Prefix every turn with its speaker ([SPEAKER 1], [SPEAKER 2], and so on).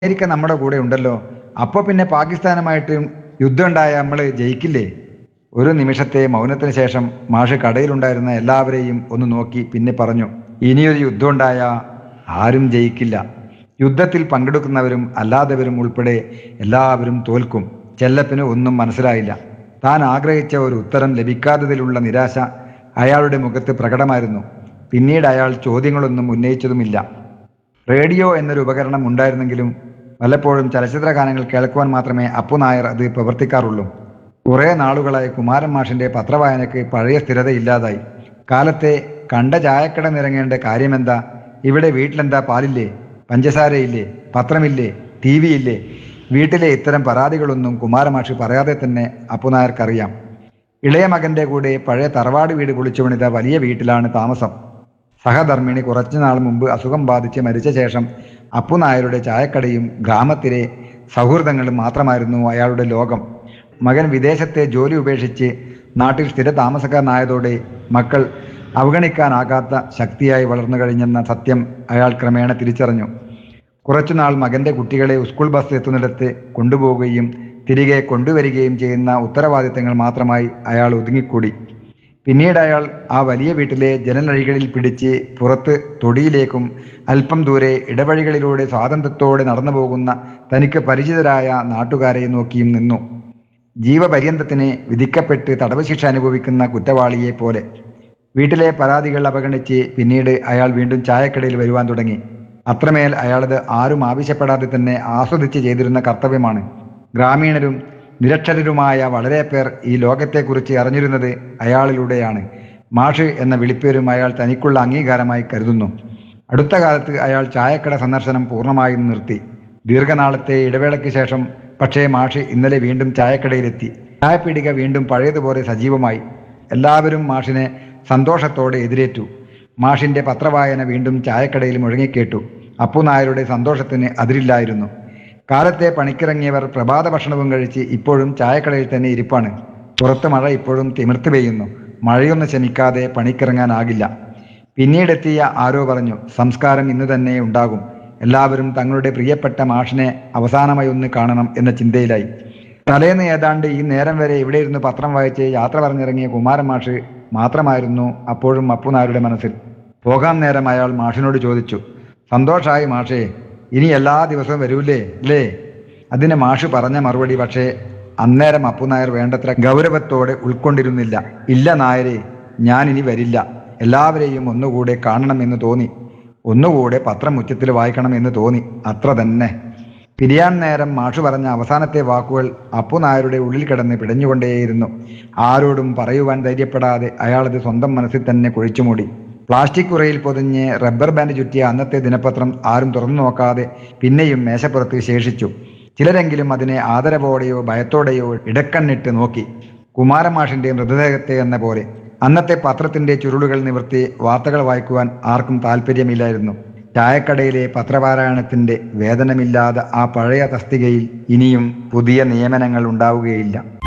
[SPEAKER 1] America നമ്മുടെ കൂടെ ഉണ്ടല്ലോ അപ്പോൾ പിന്നെ പാകിസ്ഥാനുമായിട്ട് യുദ്ധം ഉണ്ടായ നമ്മൾ ജയിക്കില്ലേ ഒരു നിമിഷത്തെ മൗനത്തിന് ശേഷം മാഷ് കടയിലുണ്ടായിരുന്ന എല്ലാവരെയും ഒന്ന് നോക്കി പിന്നെ പറഞ്ഞു ഇനിയൊരു യുദ്ധം ഉണ്ടായ ആരും ജയിക്കില്ല യുദ്ധത്തിൽ പങ്കെടുക്കുന്നവരും അല്ലാത്തവരും ഉൾപ്പെടെ എല്ലാവരും തോൽക്കും ചെല്ലപ്പിന് ഒന്നും മനസ്സിലായില്ല താൻ ആഗ്രഹിച്ച ഒരു ഉത്തരം ലഭിക്കാത്തതിലുള്ള നിരാശ അയാളുടെ മുഖത്ത് പ്രകടമായിരുന്നു പിന്നീട് അയാൾ ചോദ്യങ്ങളൊന്നും ഉന്നയിച്ചതുമില്ല റേഡിയോ എന്നൊരു ഉപകരണം ഉണ്ടായിരുന്നെങ്കിലും പലപ്പോഴും ചലച്ചിത്ര ഗാനങ്ങൾ കേൾക്കുവാൻ മാത്രമേ അപ്പു നായർ അത് പ്രവർത്തിക്കാറുള്ളൂ കുറേ നാളുകളായി കുമാരൻ മാഷിന്റെ പത്രവായനയ്ക്ക് പഴയ സ്ഥിരതയില്ലാതായി കാലത്തെ കണ്ട ചായക്കട നിറങ്ങേണ്ട കാര്യമെന്താ ഇവിടെ വീട്ടിലെന്താ പാലില്ലേ പഞ്ചസാരയില്ലേ പത്രമില്ലേ ടി വി ഇല്ലേ വീട്ടിലെ ഇത്തരം പരാതികളൊന്നും കുമാരമാഷി പറയാതെ തന്നെ അപ്പുനായർക്കറിയാം ഇളയ മകന്റെ കൂടെ പഴയ തറവാട് വീട് പൊളിച്ചു പണിത വലിയ വീട്ടിലാണ് താമസം സഹധർമ്മിണി കുറച്ചുനാൾ മുമ്പ് അസുഖം ബാധിച്ച് മരിച്ച ശേഷം അപ്പുനായരുടെ ചായക്കടയും ഗ്രാമത്തിലെ സൗഹൃദങ്ങളും മാത്രമായിരുന്നു അയാളുടെ ലോകം മകൻ വിദേശത്തെ ജോലി ഉപേക്ഷിച്ച് നാട്ടിൽ സ്ഥിര താമസക്കാരനായതോടെ മക്കൾ അവഗണിക്കാനാകാത്ത ശക്തിയായി വളർന്നു കഴിഞ്ഞെന്ന സത്യം അയാൾ ക്രമേണ തിരിച്ചറിഞ്ഞു കുറച്ചുനാൾ മകന്റെ കുട്ടികളെ സ്കൂൾ ബസ് എത്തുന്നിടത്ത് കൊണ്ടുപോവുകയും തിരികെ കൊണ്ടുവരികയും ചെയ്യുന്ന ഉത്തരവാദിത്തങ്ങൾ മാത്രമായി അയാൾ ഒതുങ്ങിക്കൂടി പിന്നീട് അയാൾ ആ വലിയ വീട്ടിലെ ജനലഴികളിൽ പിടിച്ച് പുറത്ത് തൊടിയിലേക്കും അല്പം ദൂരെ ഇടവഴികളിലൂടെ സ്വാതന്ത്ര്യത്തോടെ നടന്നു പോകുന്ന തനിക്ക് പരിചിതരായ നാട്ടുകാരെ നോക്കിയും നിന്നു ജീവപര്യന്തത്തിന് വിധിക്കപ്പെട്ട് തടവ് ശിക്ഷ അനുഭവിക്കുന്ന കുറ്റവാളിയെ പോലെ വീട്ടിലെ പരാതികൾ അവഗണിച്ച് പിന്നീട് അയാൾ വീണ്ടും ചായക്കടയിൽ വരുവാൻ തുടങ്ങി അത്രമേൽ അയാളത് ആരും ആവശ്യപ്പെടാതെ തന്നെ ആസ്വദിച്ച് ചെയ്തിരുന്ന കർത്തവ്യമാണ് ഗ്രാമീണരും നിരക്ഷരരുമായ വളരെ പേർ ഈ ലോകത്തെക്കുറിച്ച് അറിഞ്ഞിരുന്നത് അയാളിലൂടെയാണ് മാഷ് എന്ന വിളിപ്പേരും അയാൾ തനിക്കുള്ള അംഗീകാരമായി കരുതുന്നു അടുത്ത കാലത്ത് അയാൾ ചായക്കട സന്ദർശനം പൂർണ്ണമായും നിർത്തി ദീർഘനാളത്തെ ഇടവേളയ്ക്ക് ശേഷം പക്ഷേ മാഷ് ഇന്നലെ വീണ്ടും ചായക്കടയിലെത്തി ചായപ്പീടിക വീണ്ടും പഴയതുപോലെ സജീവമായി എല്ലാവരും മാഷിനെ സന്തോഷത്തോടെ എതിരേറ്റു മാഷിന്റെ പത്രവായന വീണ്ടും ചായക്കടയിൽ മുഴങ്ങിക്കേട്ടു അപ്പുനായരുടെ സന്തോഷത്തിന് അതിരില്ലായിരുന്നു കാലത്തെ പണിക്കിറങ്ങിയവർ പ്രഭാത ഭക്ഷണവും കഴിച്ച് ഇപ്പോഴും ചായക്കടയിൽ തന്നെ ഇരിപ്പാണ് പുറത്ത് മഴ ഇപ്പോഴും തിമിർത്ത് പെയ്യുന്നു മഴയൊന്ന് ശമിക്കാതെ പണിക്കിറങ്ങാനാകില്ല പിന്നീടെത്തിയ ആരോ പറഞ്ഞു സംസ്കാരം ഇന്ന് തന്നെ ഉണ്ടാകും എല്ലാവരും തങ്ങളുടെ പ്രിയപ്പെട്ട മാഷിനെ അവസാനമായി ഒന്ന് കാണണം എന്ന ചിന്തയിലായി തലേന്ന് ഏതാണ്ട് ഈ നേരം വരെ ഇവിടെ ഇരുന്ന് പത്രം വായിച്ച് യാത്ര പറഞ്ഞിറങ്ങിയ കുമാരൻ മാഷ് മാത്രമായിരുന്നു അപ്പോഴും അപ്പുനാരുടെ മനസ്സിൽ പോകാൻ നേരം അയാൾ മാഷിനോട് ചോദിച്ചു സന്തോഷായി മാഷേ ഇനി എല്ലാ ദിവസവും വരൂലേ അല്ലേ അതിന് മാഷ് പറഞ്ഞ മറുപടി പക്ഷേ അന്നേരം അപ്പുനായർ വേണ്ടത്ര ഗൗരവത്തോടെ ഉൾക്കൊണ്ടിരുന്നില്ല ഇല്ല നായരെ ഞാൻ ഇനി വരില്ല എല്ലാവരെയും ഒന്നുകൂടെ കാണണമെന്ന് തോന്നി ഒന്നുകൂടെ പത്രം ഉച്ചത്തിൽ വായിക്കണം എന്ന് തോന്നി അത്ര തന്നെ പിരിയാൻ നേരം മാഷു പറഞ്ഞ അവസാനത്തെ വാക്കുകൾ അപ്പുനായരുടെ ഉള്ളിൽ കിടന്ന് പിടഞ്ഞുകൊണ്ടേയിരുന്നു ആരോടും പറയുവാൻ ധൈര്യപ്പെടാതെ അയാളത് സ്വന്തം മനസ്സിൽ തന്നെ കുഴിച്ചുമൂടി പ്ലാസ്റ്റിക് ഉറയിൽ പൊതിഞ്ഞ് റബ്ബർ ബാൻഡ് ചുറ്റിയ അന്നത്തെ ദിനപത്രം ആരും തുറന്നു നോക്കാതെ പിന്നെയും മേശപ്പുറത്ത് ശേഷിച്ചു ചിലരെങ്കിലും അതിനെ ആദരവോടെയോ ഭയത്തോടെയോ ഇടക്കണ്ണിട്ട് നോക്കി കുമാരമാഷിന്റെ മൃതദേഹത്തെ എന്ന പോലെ അന്നത്തെ പത്രത്തിന്റെ ചുരുളുകൾ നിവർത്തി വാർത്തകൾ വായിക്കുവാൻ ആർക്കും താല്പര്യമില്ലായിരുന്നു ചായക്കടയിലെ പത്രപാരായണത്തിന്റെ വേതനമില്ലാതെ ആ പഴയ തസ്തികയിൽ ഇനിയും പുതിയ നിയമനങ്ങൾ ഉണ്ടാവുകയില്ല